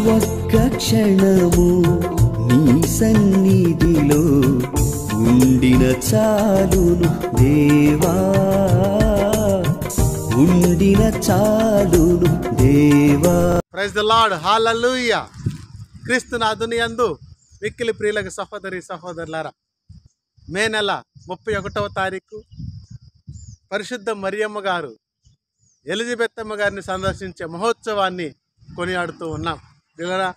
ఒక్క క్షణము నీ సన్నిధిలో ఉండిన చాలును దేవా ఉండిన చాలును దేవా ప్రైజ్ ద లార్డ్ హాలూయ క్రీస్తు నాదుని అందు మిక్కిలి ప్రియులకు సహోదరి సహోదరులారా మే నెల ముప్పై ఒకటవ తారీఖు పరిశుద్ధ మరియమ్మ గారు ఎలిజబెత్ అమ్మ గారిని సందర్శించే మహోత్సవాన్ని కొనియాడుతూ ఉన్నాం పిల్లరా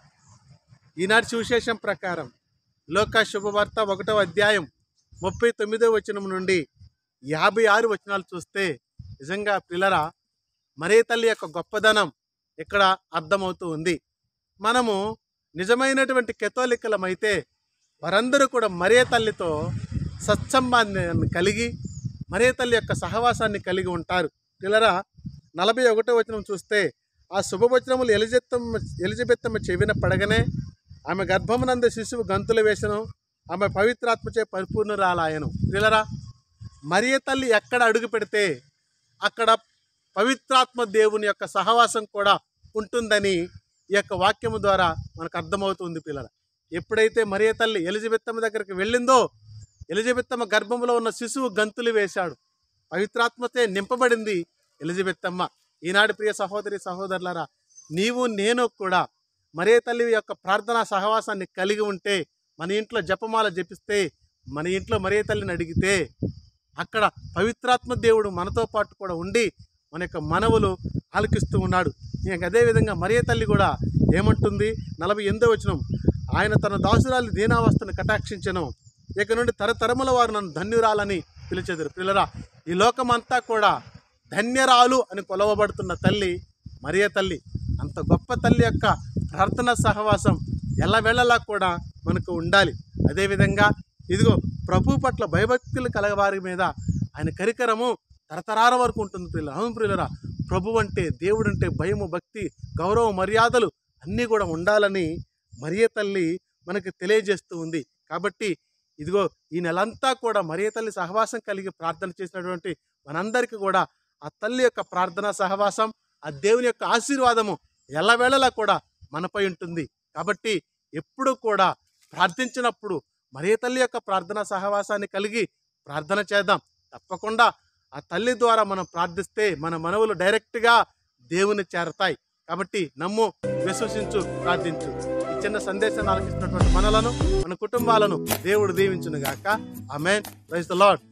ఈనాటి సువిశేషం ప్రకారం లోక శుభవార్త ఒకటవ అధ్యాయం ముప్పై తొమ్మిదో వచనం నుండి యాభై ఆరు వచనాలు చూస్తే నిజంగా పిల్లరా మరే తల్లి యొక్క గొప్పదనం ఇక్కడ అర్థమవుతూ ఉంది మనము నిజమైనటువంటి కెథోలికలమైతే వారందరూ కూడా మరే తల్లితో సత్సంబంధాన్ని కలిగి మరే తల్లి యొక్క సహవాసాన్ని కలిగి ఉంటారు పిల్లరా నలభై ఒకటో వచనం చూస్తే ఆ శుభవచనములు ఎలిజెత్తమ్మ ఎలిజబెత్తమ్మ చెవిన పడగనే ఆమె గర్భమునందు శిశువు గంతులు వేసను ఆమె పవిత్రాత్మచే పరిపూర్ణురాలాయను పిల్లరా మరియ తల్లి ఎక్కడ అడుగు పెడితే అక్కడ పవిత్రాత్మ దేవుని యొక్క సహవాసం కూడా ఉంటుందని ఈ యొక్క వాక్యము ద్వారా మనకు అర్థమవుతుంది పిల్లల ఎప్పుడైతే మరియ తల్లి ఎలిజబెత్తమ్మ దగ్గరికి వెళ్ళిందో ఎలిజబెత్తమ్మ గర్భంలో ఉన్న శిశువు గంతులు వేశాడు పవిత్రాత్మతే నింపబడింది ఎలిజబెత్తమ్మ ఈనాడు ప్రియ సహోదరి సహోదరులారా నీవు నేను కూడా మరే తల్లి యొక్క ప్రార్థనా సహవాసాన్ని కలిగి ఉంటే మన ఇంట్లో జపమాల జపిస్తే మన ఇంట్లో మరే తల్లిని అడిగితే అక్కడ పవిత్రాత్మ దేవుడు మనతో పాటు కూడా ఉండి మన యొక్క మనవులు ఆలకిస్తూ ఉన్నాడు ఇంక అదేవిధంగా మరియ తల్లి కూడా ఏమంటుంది నలభై ఎనిమిదో వచనం ఆయన తన దాసురాలి దీనావస్థను కటాక్షించను ఇక నుండి తరతరముల వారు నన్ను ధన్యురాలని పిలిచెదరు పిల్లరా ఈ లోకమంతా కూడా ధన్యరాలు అని కొలవబడుతున్న తల్లి మరియ తల్లి అంత గొప్ప తల్లి యొక్క ప్రార్థన సహవాసం ఎల్లవేళలా కూడా మనకు ఉండాలి అదేవిధంగా ఇదిగో ప్రభు పట్ల భయభక్తులు కలగవారి మీద ఆయన కరికరము తరతరాల వరకు ఉంటుంది ప్రియుల అవును ప్రియులరా ప్రభు అంటే దేవుడు అంటే భయము భక్తి గౌరవ మర్యాదలు అన్నీ కూడా ఉండాలని మరియ తల్లి మనకు తెలియజేస్తూ ఉంది కాబట్టి ఇదిగో ఈ నెలంతా కూడా మరియ తల్లి సహవాసం కలిగి ప్రార్థన చేసినటువంటి మనందరికీ కూడా ఆ తల్లి యొక్క ప్రార్థన సహవాసం ఆ దేవుని యొక్క ఆశీర్వాదము ఎల్లవేళలా కూడా మనపై ఉంటుంది కాబట్టి ఎప్పుడు కూడా ప్రార్థించినప్పుడు మరియ తల్లి యొక్క ప్రార్థన సహవాసాన్ని కలిగి ప్రార్థన చేద్దాం తప్పకుండా ఆ తల్లి ద్వారా మనం ప్రార్థిస్తే మన మనవులు డైరెక్ట్గా దేవుని చేరతాయి కాబట్టి నమ్ము విశ్వసించు ప్రార్థించు ఈ చిన్న సందేశాన్ని ఆలకిస్తున్నటువంటి మనలను మన కుటుంబాలను దేవుడు దీవించును గాక ఆమెన్ ప్రైజ్ ద లార్డ్